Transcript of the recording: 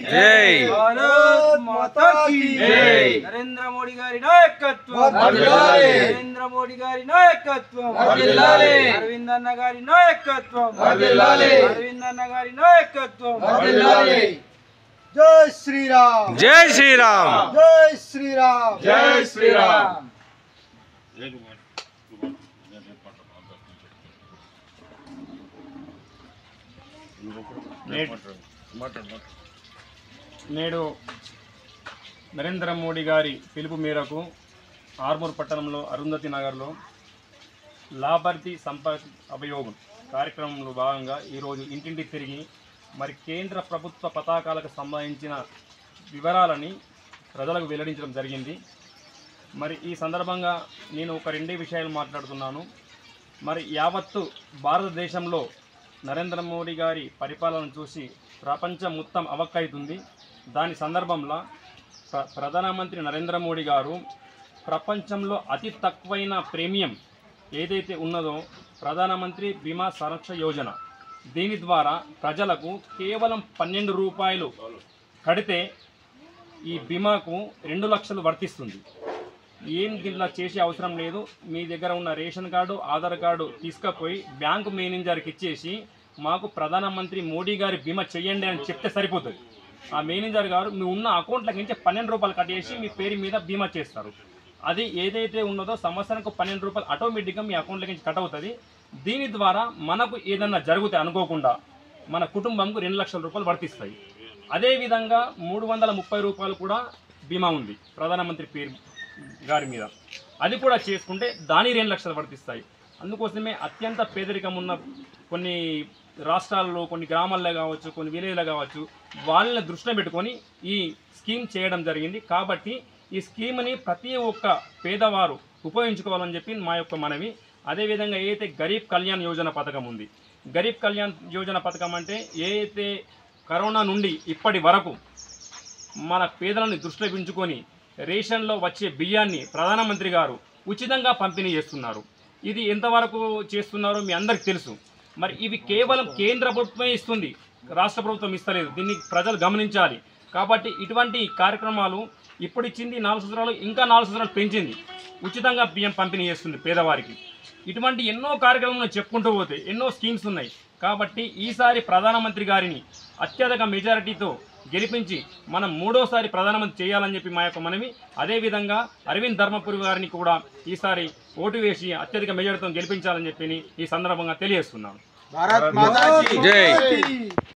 జై భారత్ మాతా కీ జై. నరేంద్ర మోడీ గారి నాయకత్వం వర్ధిల్లాలి. నరేంద్ర మోడీ గారి నాయకత్వం వర్ధిల్లాలి. అరవింద్ అన్న గారి నాయకత్వం వర్ధిల్లాలి. అరవింద్ అన్న గారి నాయకత్వం జై శ్రీరామ్ జై శ్రీరామ్ జై శ్రీరామ్ జై శ్రీరామ్ నేడు నరేంద్ర మోడీ గారి పిలుపు మేరకు ఆర్మూర్ పట్టణంలో అరుంధతి నగర్లో లాభర్తి సంపర్క్ అభియోగం కార్యక్రమంలో భాగంగా ఈరోజు ఇంటింటికి తిరిగి మరి కేంద్ర ప్రభుత్వ పథకాలకు సంబంధించిన వివరాలని ప్రజలకు వెల్లడించడం జరిగింది మరి ఈ సందర్భంగా నేను ఒక రెండే విషయాలు మాట్లాడుతున్నాను మరి యావత్తు భారతదేశంలో నరేంద్ర మోడీ గారి పరిపాలన చూసి ప్రపంచం మొత్తం అవక్కవుతుంది దాని సందర్భంలో ప్ర ప్రధానమంత్రి నరేంద్ర మోడీ గారు ప్రపంచంలో అతి తక్కువైన ప్రీమియం ఏదైతే ఉన్నదో ప్రధానమంత్రి బీమా సంరక్ష యోజన దీని ద్వారా ప్రజలకు కేవలం పన్నెండు రూపాయలు కడితే ఈ బీమాకు రెండు లక్షలు వర్తిస్తుంది ఏం దీంట్లో చేసే అవసరం లేదు మీ దగ్గర ఉన్న రేషన్ కార్డు ఆధార్ కార్డు తీసుకుపోయి బ్యాంకు మేనేజర్కి ఇచ్చేసి మాకు ప్రధానమంత్రి మోడీ గారి బీమా చేయండి అని చెప్తే సరిపోతుంది ఆ మేనేజర్ గారు మీ ఉన్న అకౌంట్లకి నుంచి పన్నెండు రూపాయలు కట్టేసి మీ పేరు మీద బీమా చేస్తారు అది ఏదైతే ఉన్నదో సంవత్సరానికి పన్నెండు రూపాయలు ఆటోమేటిక్గా మీ అకౌంట్ల నుంచి కట్ అవుతుంది దీని ద్వారా మనకు ఏదన్నా జరుగుతాయి అనుకోకుండా మన కుటుంబంకు రెండు లక్షల రూపాయలు వర్తిస్తాయి అదేవిధంగా మూడు వందల ముప్పై రూపాయలు కూడా బీమా ఉంది ప్రధానమంత్రి పేరు గారి మీద అది కూడా చేసుకుంటే దాని రెండు లక్షలు వర్తిస్తాయి అందుకోసమే అత్యంత పేదరికం ఉన్న కొన్ని రాష్ట్రాల్లో కొన్ని గ్రామాల్లో కావచ్చు కొన్ని విలేజ్లో కావచ్చు వాళ్ళని దృష్టిలో పెట్టుకొని ఈ స్కీమ్ చేయడం జరిగింది కాబట్టి ఈ స్కీమ్ని ప్రతి ఒక్క పేదవారు ఉపయోగించుకోవాలని చెప్పి మా యొక్క మనవి అదేవిధంగా ఏదైతే గరీబ్ కళ్యాణ్ యోజన పథకం ఉంది గరీబ్ కళ్యాణ్ యోజన పథకం అంటే ఏదైతే కరోనా నుండి ఇప్పటి వరకు మన పేదలను దృష్టిలో ఉంచుకొని రేషన్లో వచ్చే బియ్యాన్ని ప్రధానమంత్రి గారు ఉచితంగా పంపిణీ చేస్తున్నారు ఇది ఎంతవరకు చేస్తున్నారో మీ అందరికీ తెలుసు మరి ఇవి కేవలం కేంద్ర ప్రభుత్వమే ఇస్తుంది రాష్ట్ర ప్రభుత్వం ఇస్తలేదు దీన్ని ప్రజలు గమనించాలి కాబట్టి ఇటువంటి కార్యక్రమాలు ఇప్పుడు ఇచ్చింది నాలుగు సంవత్సరాలు ఇంకా నాలుగు సంవత్సరాలు పెంచింది ఉచితంగా బియ్యం పంపిణీ చేస్తుంది పేదవారికి ఇటువంటి ఎన్నో కార్యక్రమాలు చెప్పుకుంటూ పోతే ఎన్నో స్కీమ్స్ ఉన్నాయి కాబట్టి ఈసారి ప్రధానమంత్రి గారిని అత్యధిక మెజారిటీతో గెలిపించి మనం మూడోసారి ప్రధానమంత్రి చేయాలని చెప్పి మా యొక్క మనవి అదేవిధంగా అరవింద్ ధర్మపురి గారిని కూడా ఈసారి ఓటు వేసి అత్యధిక మెజారిటీతో గెలిపించాలని చెప్పి ఈ సందర్భంగా తెలియజేస్తున్నాను భారత్ మాతా కీ జై. జై